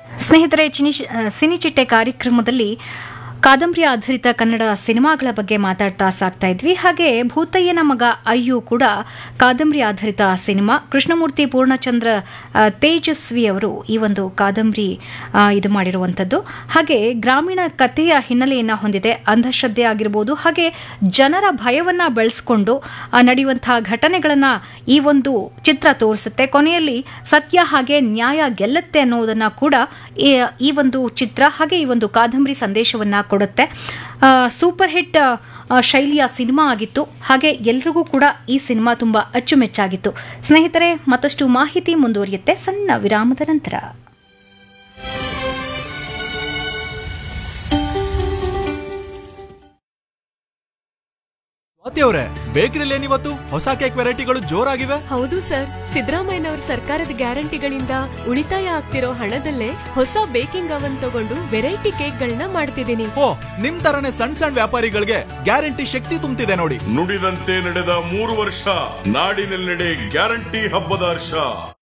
ಸ್ನೇಹಿತರೆ ಚಿನಿ ಸಿನಿಚಿಟ್ಟೆ ಕಾರ್ಯಕ್ರಮದಲ್ಲಿ ಕಾದಂಬರಿ ಆಧಾರಿತ ಕನ್ನಡ ಸಿನಿಮಾಗಳ ಬಗ್ಗೆ ಮಾತಾಡ್ತಾ ಸಾಕ್ತಾ ಇದ್ವಿ ಹಾಗೆ ಭೂತಯ್ಯನ ಮಗ ಅಯ್ಯು ಕೂಡ ಕಾದಂಬರಿ ಆಧಾರಿತ ಸಿನಿಮಾ ಕೃಷ್ಣಮೂರ್ತಿ ಪೂರ್ಣಚಂದ್ರ ಆ, ತೇಜಸ್ವಿ ಅವರು ಈ ಒಂದು ಕಾದಂಬರಿ ಆ, ಇದು ಮಾಡಿರುವಂಥದ್ದು ಹಾಗೆ ಗ್ರಾಮೀಣ ಕಥೆಯ ಹಿನ್ನೆಲೆಯನ್ನು ಹೊಂದಿದೆ ಅಂಧಶ್ರದ್ಧೆ ಆಗಿರ್ಬೋದು ಹಾಗೆ ಜನರ ಭಯವನ್ನ ಬೆಳೆಸ್ಕೊಂಡು ಆ, ನಡೆಯುವಂತಹ ಘಟನೆಗಳನ್ನ ಈ ಒಂದು ಚಿತ್ರ ತೋರಿಸುತ್ತೆ ಕೊನೆಯಲ್ಲಿ ಸತ್ಯ ಹಾಗೆ ನ್ಯಾಯ ಗೆಲ್ಲುತ್ತೆ ಅನ್ನೋದನ್ನ ಕೂಡ ಈ- ಈ ಒಂದು ಚಿತ್ರ ಹಾಗೆ ಈ ಒಂದು ಕಾದಂಬರಿ ಸಂದೇಶವನ್ನ ಕೊಡುತ್ತೆ ಆ, ಸೂಪರ್ ಹಿಟ್ ಆ, ಶೈಲಿಯ ಸಿನಿಮಾ ಆಗಿತ್ತು ಹಾಗೆ ಎಲ್ರಿಗೂ ಕೂಡ ಈ ಸಿನಿಮಾ ತುಂಬಾ ಅಚ್ಚುಮೆಚ್ಚಾಗಿತ್ತು ಸ್ನೇಹಿತರೆ ಮತ್ತಷ್ಟು ಮಾಹಿತಿ ಮುಂದುವರಿಯುತ್ತೆ ಸಣ್ಣ ವಿರಾಮದ ನಂತರ ಸ್ವಾತಿ ಅವರೇ ಬೇಕರಿಲಿ ಏನಿವತ್ತು ಹೊಸ ಕೇಕ್ ವೆರೈಟಿಗಳು ಜೋರಾಗಿವೆ ಹೌದು ಸರ್ ಸಿದ್ದರಾಮಯ್ಯನವರ ಸರ್ಕಾರದ ಗ್ಯಾರಂಟಿಗಳಿಂದ ಉಳಿತಾಯ ಆಗ್ತಿರೋ ಹಣದಲ್ಲೇ ಹೊಸ ಬೇಕಿಂಗ್ ಅವನ್ ತಗೊಂಡು ವೆರೈಟಿ ಕೇಕ್ಗಳನ್ನ ಮಾಡ್ತಿದ್ದೀನಿ ಓ ನಿಮ್ ತರನೇ ಸಣ್ಣ ಸಣ್ಣ ವ್ಯಾಪಾರಿಗಳಿಗೆ ಗ್ಯಾರಂಟಿ ಶಕ್ತಿ ತುಂಬ್ತಿದೆ ನೋಡಿ ನುಡಿದಂತೆ ನಡೆದ ಮೂರು ವರ್ಷ ನಾಡಿನೆಲ್ಲೆಡೆ ಗ್ಯಾರಂಟಿ ಹಬ್ಬದ ಹರ್ಷ